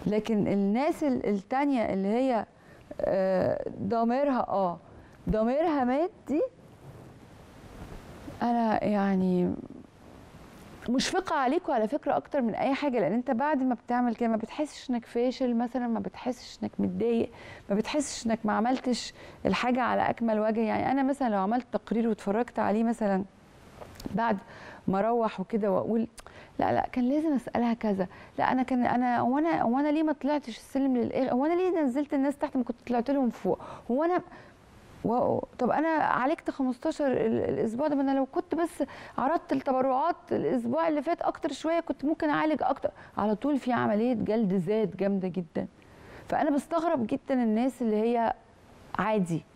لكن الناس ال- التانية اللي هي آه، ضميرها اه ضميرها مات دي انا يعني مشفقة عليكم على فكرة أكتر من أي حاجة لأن أنت بعد ما بتعمل كده ما بتحسش إنك فاشل مثلا ما بتحسش إنك متضايق ما بتحسش إنك ما عملتش الحاجة على أكمل وجه يعني أنا مثلا لو عملت تقرير واتفرجت عليه مثلا بعد ما اروح وكده واقول لا لا كان لازم اسالها كذا لا انا كان انا هو انا هو انا ليه ما طلعتش السلم للاخر هو انا ليه نزلت الناس تحت ما كنت طلعت لهم فوق هو انا و... طب انا عالجت 15 ال- الاسبوع ده ما انا لو كنت بس عرضت التبرعات الاسبوع اللي فات اكتر شويه كنت ممكن اعالج اكتر على طول في عمليه جلد ذات جامده جدا فانا بستغرب جدا الناس اللي هي عادي